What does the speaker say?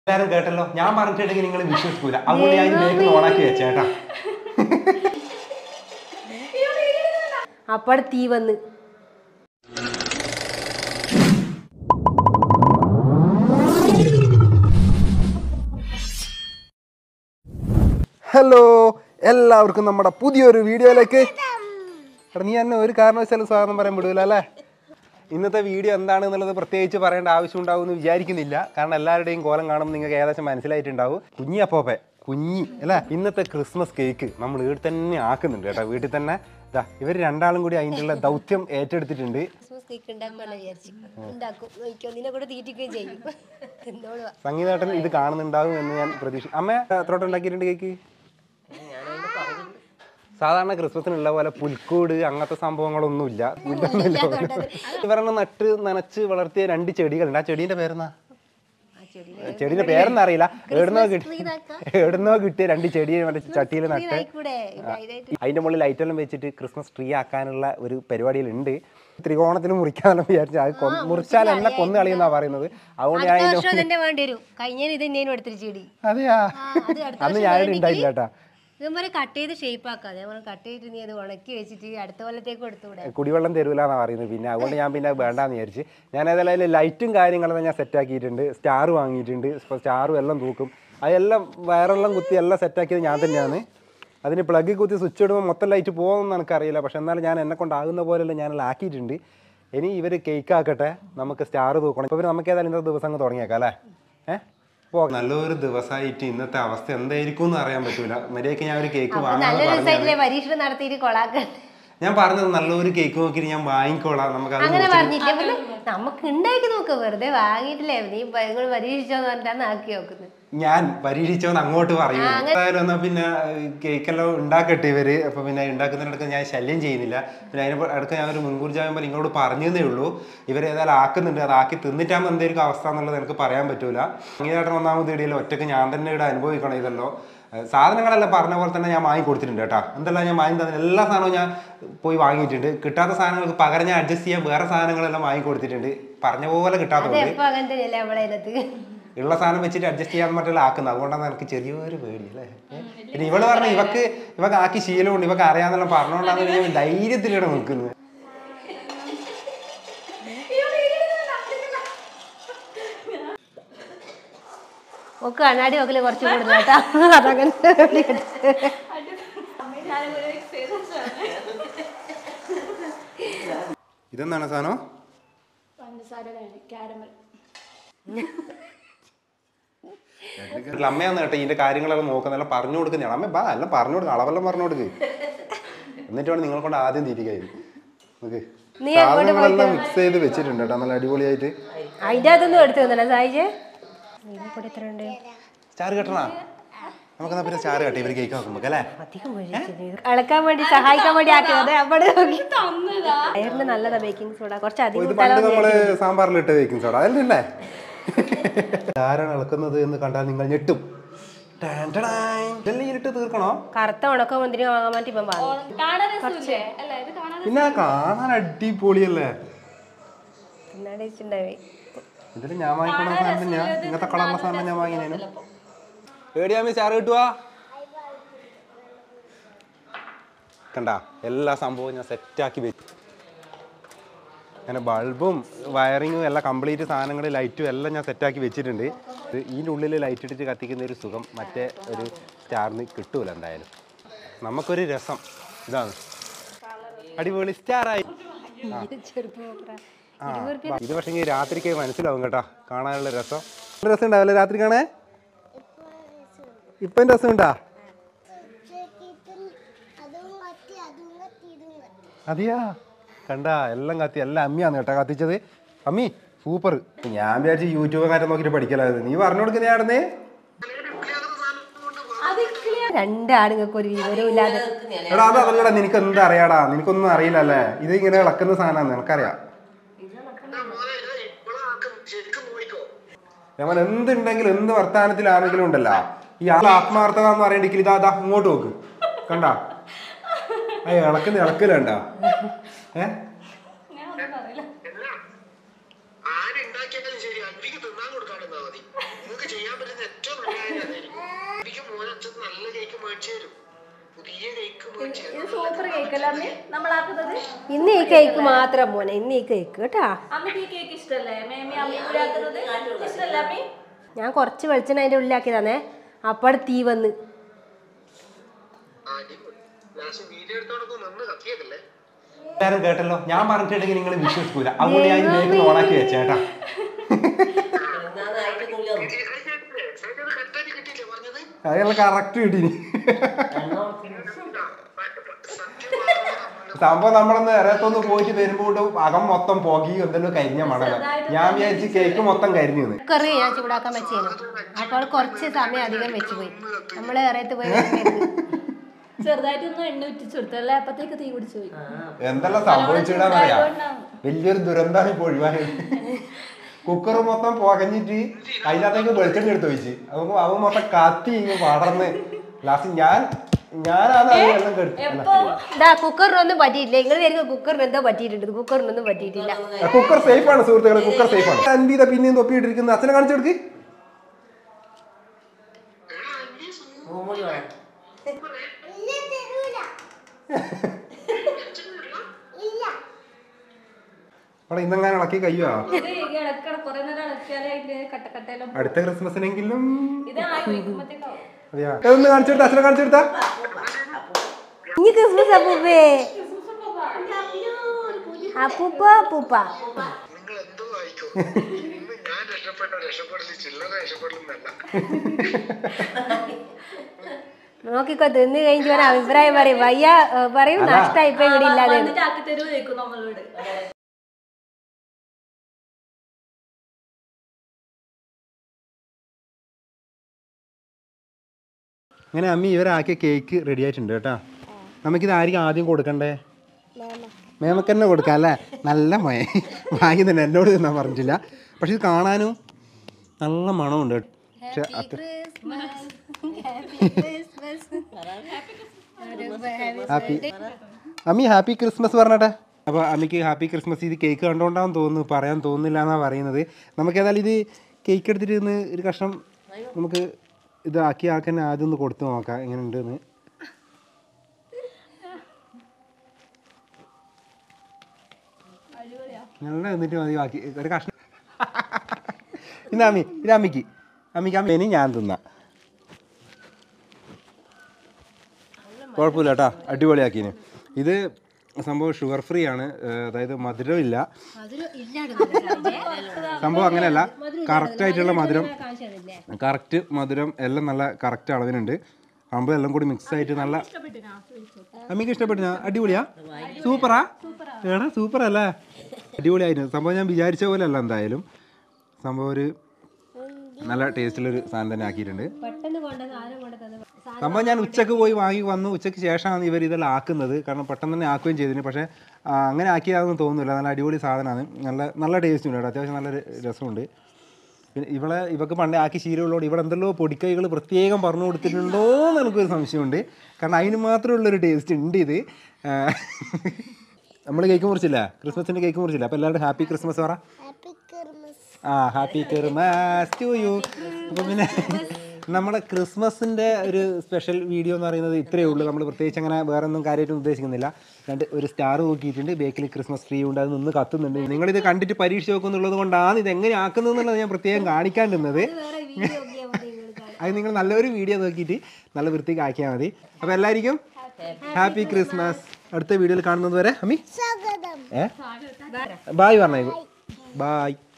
എല്ലാരും കേട്ടല്ലോ ഞാൻ പറഞ്ഞിട്ടുണ്ടെങ്കിൽ നിങ്ങൾ വിശ്വസിക്കൂല അതുകൊണ്ട് ഞാൻ ഇതിലേക്ക് ഓണാക്കി വെച്ചേട്ടാ അപ്പടെ തീ വന്ന് ഹലോ എല്ലാവർക്കും നമ്മുടെ പുതിയൊരു വീഡിയോയിലേക്ക് എടാ നീ എന്നെ ഒരു കാരണവശാലും സ്വാഗതം പറയാൻ വിടൂല അല്ലേ ഇന്നത്തെ വീഡിയോ എന്താണെന്നുള്ളത് പ്രത്യേകിച്ച് പറയേണ്ട ആവശ്യം ഉണ്ടാവും എന്ന് വിചാരിക്കുന്നില്ല കാരണം എല്ലാവരുടെയും കോലം കാണുമ്പോൾ നിങ്ങൾക്ക് ഏകദേശം മനസ്സിലായിട്ടുണ്ടാവും കുഞ്ഞി അപ്പോപ്പെ കുഞ്ഞി അല്ലേ ഇന്നത്തെ ക്രിസ്മസ് കേക്ക് നമ്മൾ വീട്ടിൽ തന്നെ ആക്കുന്നുണ്ട് കേട്ടോ വീട്ടിൽ തന്നെ ഇതാ ഇവർ രണ്ടാളും കൂടി അതിൻ്റെ ദൗത്യം ഏറ്റെടുത്തിട്ടുണ്ട് ക്രിസ്മസ് കേക്ക് ഉണ്ടാക്കാന്ന് വിചാരിച്ചു ഉണ്ടാക്കും നോക്കിയോ നിന്നെ കൂടെ തീറ്റിക്കുകയും ചെയ്യും എന്നോട് സംഗീതേട്ടൻ ഇത് കാണുന്നുണ്ടാവും എന്ന് ഞാൻ പ്രതീക്ഷ അമ്മ എത്രോട്ട് ഉണ്ടാക്കിയിട്ടുണ്ട് കേക്ക് സാധാരണ ക്രിസ്മസിനുള്ള പോലെ പുൽക്കൂട് അങ്ങനത്തെ സംഭവങ്ങളൊന്നുമില്ല ഇതൊന്നുമില്ല ഇവരെണ്ണം നട്ട് നനച്ച് വളർത്തിയ രണ്ട് ചെടികളുണ്ട് ആ ചെടീന്റെ പേരെന്നാ ചെടീന്റെ പേരെന്ന് അറിയില്ല എവിടുന്നോ കിട്ടി എവിടുന്നോ കിട്ടിയ രണ്ട് ചെടി മറ്റേ ചട്ടിയിൽ നട്ട് കൂടെ ഇതായിട്ട് അതിന്റെ മുകളിൽ ലൈറ്റ് എല്ലാം വെച്ചിട്ട് ക്രിസ്മസ് ട്രീ ആക്കാനുള്ള ഒരു പരിപാടിയിലുണ്ട് ത്രികോണത്തിന് മുറിക്കാന്നെല്ലാം വിചാരിച്ചു അത് കൊ- മുറിച്ചാൽ എന്നെ കൊന്നു കളിയെന്നാ പറയുന്നത് അതുകൊണ്ട് ഞാൻ അടുത്ത വർഷം തന്നെ വേണ്ടി വരും കഴിഞ്ഞ ഇത് തന്നെയാണ് എടുത്തിട്ട് ചെടി അതെയാ അത് അടുത്ത അന്ന് ഞാനിവിടെ ഉണ്ടായില്ല കേട്ടാ ഇതുപോലെ കട്ട് ചെയ്ത് ഷേപ്പ് ആക്കാം അതേപോലെ കട്ട് ചെയ്തിട്ട് നീ അത് ഉണക്കി വെച്ചിട്ട് അടുത്ത കൊല്ലത്തേക്ക് കൊടുത്തുകൂടെ കുടിവെള്ളം തരൂലെന്നാ പറയുന്നത് പിന്നെ അതുകൊണ്ട് ഞാൻ പിന്നെ അത് വേണ്ടാന്ന് വിചാരിച്ച് ഞാൻ ഏതായാലും അതിൽ ലൈറ്റും കാര്യങ്ങളെല്ലാം ഞാൻ സെറ്റ് ആക്കിയിട്ടുണ്ട് സ്റ്റാർ വാങ്ങിയിട്ടുണ്ട് ഇപ്പോൾ സ്റ്റാറും എല്ലാം തൂക്കും അതെല്ലാം വയറെല്ലാം കുത്തി എല്ലാം സെറ്റ് ആക്കിയത് ഞാൻ തന്നെയാണ് അതിന് പ്ലഗ് കുത്തി സ്വിച്ച് ഇടുമ്പോൾ മൊത്തം ലൈറ്റ് പോകുമെന്ന് എനിക്കറിയില്ല പക്ഷെ എന്നാലും ഞാൻ എന്നെ കൊണ്ടാകുന്ന പോലെല്ലാം ഞാനെല്ലാം ആക്കിയിട്ടുണ്ട് ഇനി ഇവർ കേക്ക് ആക്കട്ടെ നമുക്ക് സ്റ്റാർ തൂക്കണം ഇപ്പോൾ നമുക്ക് ഏതായാലും ഇന്നത്തെ ദിവസം അങ്ങ് തുടങ്ങിയേക്കാം അല്ലേ ഏഹ് നല്ലൊരു ദിവസമായിട്ട് ഇന്നത്തെ അവസ്ഥ എന്തായിരിക്കും എന്ന് അറിയാൻ പറ്റൂല മര്യാദയ്ക്ക് ഞാൻ ഒരു കേക്ക് നല്ലൊരു ദിവസമായിട്ടില്ലേ പരീക്ഷണം നടത്തിയിട്ട് കൊളാക്കട്ടെ ഞാൻ പറഞ്ഞത് നല്ലൊരു കേക്ക് നോക്കിയിട്ട് ഞാൻ വാങ്ങിക്കോളാം നമുക്ക് അത് അങ്ങനെ പറഞ്ഞില്ലേ പിന്നെ നമുക്ക് ഉണ്ടാക്കി നോക്ക് വെറുതെ വാങ്ങിയിട്ടില്ലേ നീ പ- ഇങ്ങള് പരീക്ഷിച്ചോന്ന് പറഞ്ഞിട്ടാണ് ആക്കി നോക്കുന്നത് ഞാൻ പരീക്ഷിച്ചോന്ന് അങ്ങോട്ട് പറയൂ എന്തായാലും എന്നാ പിന്നെ കേക്കെല്ലാം ഉണ്ടാക്കട്ടെ ഇവര് അപ്പൊ പിന്നെ ഉണ്ടാക്കുന്നതിനടുക്ക് ഞാൻ ശല്യം ചെയ്യുന്നില്ല പിന്നെ അതിന് അടുത്ത് ഞാൻ ഒരു മുൻകൂർ ജാമ്യം പോലെ നിങ്ങളോട് പറഞ്ഞതേ ഉള്ളൂ ഇവർ ഏതായാലും ആക്കുന്നുണ്ട് അത് ആക്കി തിന്നിട്ടാകുമ്പോൾ എന്തായിരിക്കും അവസ്ഥ എന്നുള്ളത് എനിക്ക് പറയാൻ പറ്റൂല അങ്ങേതായിട്ട് ഒന്നാമത് ഇടയില്ല ഒറ്റക്ക് ഞാൻ തന്നെ ഇവിടെ അനുഭവിക്കണം ഇതല്ലോ ഏഹ് സാധനങ്ങളെല്ലാം പറഞ്ഞ പോലെ തന്നെ ഞാൻ വാങ്ങി കൊടുത്തിട്ടുണ്ട് കേട്ടോ എന്തെല്ലാം ഞാൻ വാങ്ങി തന്നെ എല്ലാ സാധനവും ഞാൻ പോയി വാങ്ങിയിട്ടുണ്ട് കിട്ടാത്ത സാധനങ്ങൾക്ക് പകരം ഞാൻ അഡ്ജസ്റ്റ് ചെയ്യാൻ വേറെ സാധനങ്ങളെല്ലാം വാങ്ങി കൊടുത്തിട്ടുണ്ട് പറഞ്ഞ പോലെ കിട്ടാത്തതുകൊണ്ട് എപ്പോ അങ്ങനെ തന്നെയല്ലേ നമ്മളെ അതിനകത്ത് ഉള്ള സാധനം വെച്ചിട്ട് അഡ്ജസ്റ്റ് ചെയ്യാൻ മറ്റുള്ള ആക്കുന്നത് അതുകൊണ്ടാണ് എനിക്ക് ചെറിയൊരു പേടി അല്ലേ പിന്നെ ഇവള് പറഞ്ഞ ഇവക്ക് ഇവക്ക് ആക്കി ശീലമുണ്ട് ഇവക്ക് അറിയാന്നുള്ള പറഞ്ഞുകൊണ്ടാണ് ഞാൻ ധൈര്യത്തിലാണ് നിൽക്കുന്നത് ഒക്കെ കണ്ണാടി നോക്കല് കുറച്ച് കൂടുതൽ കേട്ടാ അതങ്ങനെ ഇതെന്താണ് സാധനം അമ്മയാന്ന് കേട്ടോ ഇതിന്റെ കാര്യങ്ങളെല്ലാം നോക്കുന്ന പറഞ്ഞു കൊടുക്കുന്നതാണ് അമ്മ ബാ എല്ലാം പറഞ്ഞു കൊടുക്കുക അളവെല്ലാം പറഞ്ഞു കൊടുക്ക് എന്നിട്ട് വേണം നിങ്ങളെ കൊണ്ട് ആദ്യം തിരികായി നോക്ക് നീ സാധനങ്ങളെല്ലാം മിക്സ് ചെയ്ത് വെച്ചിട്ടുണ്ട് കേട്ടോ നല്ല അടിപൊളിയായിട്ട് അതിൻ്റെ അകത്തൊന്നും എടുത്തു തന്നല്ലേ സായിജ് പൊടി എത്ര ഉണ്ട് സ്റ്റാർ കെട്ടണ നമുക്ക് എന്നാ പിന്നെ സ്റ്റാർ കട്ടെ ഇവര് കേക്ക് നോക്കുമ്പോ അല്ലേ അധികം ഇളക്കാൻ വേണ്ടി സഹായിക്കാൻ വേണ്ടി ആക്കിയത് അവിടെ നോക്കി അയറിന് നല്ലതാ ബേക്കിംഗ് സോഡ കുറച്ച് ഓ, ഇത് അധികം പണ്ട് നമ്മള് സാമ്പാറിലിട്ട് വെക്കും സോഡ അതല്ലേ ആരാണ് ഇളക്കുന്നത് എന്ന് കണ്ടാൽ നിങ്ങൾ ഞെട്ടും ടാൻ ടടായ്. ഇതെല്ലാം ഇതിലിട്ട് തീർക്കണോ കറുത്ത ഉണക്ക മുന്തിരി വാങ്ങാൻ വേണ്ടി ഇപ്പം വാങ്ങി പിന്നെ കാണാൻ അടിപൊളിയല്ലേ പിന്നാടി വെച്ചിട്ടുണ്ടായി ഇതിൽ ഞാൻ വാങ്ങിക്കണ സാധനം ഞാൻ ഇങ്ങനത്തെ കളറുള്ള സാധനം ഞാൻ വാങ്ങിനേനു ഏടിയാമി ചാറ് കിട്ടുവാ കണ്ട എല്ലാ സംഭവവും ഞാൻ സെറ്റാക്കി വെച്ചു അങ്ങനെ ബൾബും വയറിങ്ങും എല്ലാം കംപ്ലീറ്റ് സാധനങ്ങൾ ലൈറ്റും എല്ലാം ഞാൻ സെറ്റാക്കി വെച്ചിട്ടുണ്ട് ഇത് ഇതിൻ്റെ ഉള്ളിൽ ലൈറ്റ് ഇട്ടിട്ട് കത്തിക്കുന്ന ഒരു സുഖം മറ്റേ ഒരു സ്റ്റാറിന് കിട്ടൂല എന്തായാലും നമുക്കൊരു രസം ഇതാണ് അടിപൊളി സ്റ്റാറായി ആ ബാ, ഇത് പക്ഷേ രാത്രിക്ക് മനസ്സിലാവും കേട്ടോ കാണാനുള്ള രസം രസം ഉണ്ടാവില്ലേ രാത്രി കാണേ ഇപ്പം രസം ഉണ്ടാ അതെയാ കണ്ട എല്ലാം കത്തി എല്ലാം അമ്മിയാണ് കേട്ടോ കത്തിച്ചത് അമ്മി സൂപ്പർ ഞാൻ വിചാരിച്ചു യൂട്യൂബ് കാര്യം നോക്കിയിട്ട് പഠിക്കലായത് നീ പറഞ്ഞു കൊടുക്കുന്നതായിരുന്നേ രണ്ടാണുങ്ങൾക്ക് ഒരു വിവരവും ഇല്ലാതെ എടാ അത് അതല്ലടാ നിനക്ക് എന്താ അറിയാടാ നിനക്കൊന്നും അറിയില്ലല്ലേ ഇത് ഇങ്ങനെ ഇളക്കുന്ന സാധനമാണ് നിനക്കറിയാം നമ്മൾ എന്തുണ്ടെങ്കിലും എന്ത് വർത്താനത്തിലാണെങ്കിലും ഉണ്ടല്ലോ ഈ ആൾ ആത്മാർത്ഥത എന്ന് പറയണ്ടെങ്കിൽ ഇതാ ദാ ഇങ്ങോട്ട് നോക്ക് കണ്ട അയ്യ ഇളക്കുന്ന ഇളക്കലുണ്ട ഏ ആരുണ്ടാക്കിയാലും ശരി അടിക്ക് തിന്നാൻ കൊടുക്കാണ്ടിരുന്നാ മതി നിങ്ങൾക്ക് ചെയ്യാൻ പറ്റുന്ന ഇത് സൂപ്പർ കേക്ക് അല്ലേ അമ്മി നമ്മളാക്കുന്നത് ഇന്ന് ഈ കേക്ക് മാത്രം മോനെ ഇന്ന് ഈ കേക്ക് കേട്ടാ അമ്മയ്ക്ക് ഈ കേക്ക് ഇഷ്ടല്ലേ മേമി അമ്മി കൂടെ ആക്കുന്നത് ഇഷ്ടല്ലേ അമ്മി ഞാൻ കുറച്ച് വെളിച്ചെണ്ണ അതിന്റെ ഉള്ളിലാക്കി തന്നെ അപ്പാട് തീ വന്ന് എല്ലാരും കേട്ടല്ലോ ഞാൻ പറഞ്ഞിട്ടുണ്ടെങ്കിൽ നിങ്ങൾ വിശ്വസിക്കൂല അതുകൊണ്ട് ഞാൻ ബേക്കിൽ ഓണാക്കി വെച്ചേട്ടാ അയാൾ കറക്റ്റ് കിട്ടീനി സംഭവം നമ്മളൊന്ന് ഇറയത്തൊന്ന് പോയിട്ട് വരുമ്പോൾ അകം മൊത്തം പോകി എന്തെല്ലോ കരിഞ്ഞ മണല ഞാൻ വിചാരിച്ച് കേക്ക് മൊത്തം കരിഞ്ഞു കുക്കറ് ഞാൻ ചൂടാക്കാൻ വെച്ചേനു അപ്പോൾ കുറച്ച് സമയം അധികം വെച്ച് പോയി നമ്മള് ഇറയത്ത് പോയി വെക്കരുത്. ചെറുതായിട്ടൊന്നും എണ്ണ ഉറ്റിച്ചു കൊടുത്തു അല്ലേ അപ്പത്തേക്ക് തീ പിടിച്ചു പോയി എന്തെല്ലാം സംഭവിച്ചിടാന്നറിയാ വലിയൊരു ദുരന്തമാണ് ഇപ്പോൾ ഒഴിവായത് കുക്കർ മൊത്തം പുകഞ്ഞിട്ട് അതിനകത്തേക്ക് വെളിച്ചെണ്ണ എടുത്ത് വെച്ച് അപ്പൊ അവൻ മൊത്തം കത്തി ഇങ്ങ് പടർന്ന് ലാസ്റ്റ് ഞാൻ ഞാനാണ് അത് വെള്ളം കെടുത്തി എപ്പോ ഇതാ കുക്കറിനൊന്നും പറ്റിയിട്ടില്ല നിങ്ങൾ വരുന്ന കുക്കറിന് എന്തോ പറ്റിയിട്ടുണ്ട് കുക്കറിനൊന്നും പറ്റിയിട്ടില്ല കുക്കർ സേഫ് ആണ് സുഹൃത്തുക്കളെ കുക്കർ സേഫ് ആണ് അൻപീത പിന്നെയും തൊപ്പിയിട്ടിരിക്കുന്ന അച്ഛനെ കാണിച്ചു കൊടുക്ക് അവിടെ ഇന്നെങ്ങനെ ഇളക്കി കഴിയുവാ ഇത് ഇളക്കണം കുറെ നേരം ഇളക്കിയാലേ അതിന്റെ കട്ടക്കട്ടയെല്ലാം അടുത്ത ക്രിസ്മസിനെങ്കിലും ഇത് ആയി വയ്ക്കുമ്പോഴത്തേക്കാവും അതെയാ ഇതൊന്ന് കാണിച്ചു കൊടുത്താ അച്ഛനെ കാണിച്ചു കൊടുത്താ ഇനി ക്രിസ്മസ് അപ്പൂപ്പേ അപ്പൂപ്പ അപ്പൂപ്പ നിങ്ങൾ എന്തോ ആയിക്കോ ഇന്ന് ഞാൻ രക്ഷപ്പെട്ട രക്ഷപ്പെടല് ചില്ലറ രക്ഷപ്പെടലെന്നല്ല നോക്കിക്കോ തിന്ന് കഴിഞ്ഞ് ഒരു അഭിപ്രായം പറയും വയ്യ ഏ, പറയും നഷ്ടമായി ഇപ്പൊ ഇവിടെ ഇല്ലാതെ വന്നിട്ട് ആക്കി തരുമോ ചോദിക്കും നമ്മളോട് അങ്ങനെ അമ്മി ഇവരാക്കിയ കേക്ക് റെഡി ആയിട്ടുണ്ട് കേട്ടാ നമുക്കിത് ആയിരിക്കും ആദ്യം കൊടുക്കണ്ടേ മേമക്ക് തന്നെ കൊടുക്കാം അല്ലേ നല്ല മയ വാങ്ങി തന്നെ എന്നോട് തിന്നാൻ പറഞ്ഞിട്ടില്ല പക്ഷെ ഇത് കാണാനും നല്ല മണമുണ്ട് കേട്ടോ. പക്ഷെ അത്ര ഹാപ്പി അമ്മി ഹാപ്പി ക്രിസ്മസ് പറഞ്ഞട്ടെ അപ്പോൾ അമ്മിക്ക് ഹാപ്പി ക്രിസ്മസ് ഇത് കേക്ക് കണ്ടുകൊണ്ടാന്ന് തോന്നുന്നു പറയാൻ തോന്നുന്നില്ല എന്നാണ് പറയുന്നത് നമുക്ക് ഏതായാലും ഇത് കേക്ക് എടുത്തിട്ട് ഇന്ന് ഒരു കഷ്ണം നമുക്ക് ഇത് ആക്കി ആക്കാൻ ആദ്യം ഒന്ന് കൊടുത്തു നോക്കാം എങ്ങനെയുണ്ട് എന്ന് നല്ല എന്നിട്ട് മതി ബാക്കി ഒരു കഷ്ണം ഇന്ന് അമ്മി ഇത് അമ്മിക്ക് അമ്മിക്ക് അമ്മേനി ഞാൻ തിന്നാം കുഴപ്പമില്ല കേട്ടോ അടിപൊളിയാക്കിന് ഇത് സംഭവം ഷുഗർ ഫ്രീ ആണ് ഏഹ് അതായത് മധുരമില്ല സംഭവം അങ്ങനെയല്ല കറക്റ്റ് ആയിട്ടുള്ള മധുരം കറക്റ്റ് മധുരം എല്ലാം നല്ല കറക്റ്റ് അളവിനുണ്ട് സംഭവം എല്ലാം കൂടി മിക്സ് ആയിട്ട് നല്ല അമ്മയ്ക്ക് ഇഷ്ടപ്പെട്ടു അടിപൊളിയാ സൂപ്പറാ ഏടാ സൂപ്പർ അല്ലേ അടിപൊളിയായിരുന്നു സംഭവം ഞാൻ വിചാരിച്ച പോലെ അല്ല എന്തായാലും സംഭവം ഒരു നല്ല ടേസ്റ്റിലൊരു സാധനം തന്നെ ആക്കിയിട്ടുണ്ട് പെട്ടെന്ന് കൊണ്ട സാധനം കൊണ്ട് തന്നെ സംഭവം ഞാൻ ഉച്ചക്ക് പോയി വാങ്ങി വന്നു ഉച്ചയ്ക്ക് ശേഷമാണ് ഇവർ ഇതെല്ലാം ആക്കുന്നത് കാരണം പെട്ടെന്ന് തന്നെ ആക്കുകയും ചെയ്തിന് പക്ഷേ ആ, അങ്ങനെ ആക്കിയതാണെന്ന് തോന്നുന്നില്ല നല്ല അടിപൊളി സാധനമാണ് നല്ല നല്ല ടേസ്റ്റ് ഉണ്ട് കേട്ടോ അത്യാവശ്യം നല്ല ര- രസമുണ്ട് പിന്നെ ഇവളെ ഇവക്ക് പണ്ടേ ആക്കി ശീലമുള്ളതുകൊണ്ട് ഇവിടെ എന്തെല്ലോ പൊടിക്കൈകൾ പ്രത്യേകം പറഞ്ഞു കൊടുത്തിട്ടുണ്ടോ എന്ന് എനിക്കൊരു സംശയമുണ്ട് കാരണം അതിന് മാത്രമുള്ളൊരു ടേസ്റ്റ് ഉണ്ട് ഇത് നമ്മൾ കേക്ക് മുറിച്ചില്ല ക്രിസ്മസിൻ്റെ കേക്ക് മുറിച്ചില്ല അപ്പോൾ എല്ലാവരും ഹാപ്പി ക്രിസ്മസ് പറ ആ ഹാപ്പി ക്രിസ്മസ് ടു യു അപ്പോൾ പിന്നെ നമ്മുടെ ക്രിസ്മസിൻ്റെ ഒരു സ്പെഷ്യൽ വീഡിയോ എന്ന് പറയുന്നത് ഇത്രയേ ഉള്ളൂ നമ്മൾ പ്രത്യേകിച്ച് അങ്ങനെ വേറെ ഒന്നും കാര്യമായിട്ടൊന്നും ഉദ്ദേശിക്കുന്നില്ല രണ്ട് ഒരു സ്റ്റാർ നോക്കിയിട്ടുണ്ട് ബേക്കിൽ ക്രിസ്മസ് ട്രീ ഉണ്ട് അത് നിന്ന് കത്തുന്നുണ്ട് നിങ്ങളിത് കണ്ടിട്ട് പരീക്ഷ നോക്കുന്നുള്ളത് കൊണ്ടാണ് ഇത് എങ്ങനെ ആക്കുന്നതെന്നുള്ളത് ഞാൻ പ്രത്യേകം കാണിക്കാണ്ടിരുന്നത് അത് നിങ്ങൾ നല്ലൊരു വീഡിയോ നോക്കിയിട്ട് നല്ല വൃത്തിക്ക് ആക്കിയാൽ മതി അപ്പോൾ എല്ലാവർക്കും ഹാപ്പി ക്രിസ്മസ് അടുത്ത വീഡിയോയിൽ കാണുന്നത് വരെ അമ്മി ഏ ബായ് പറഞ്ഞേക്കു ബായ്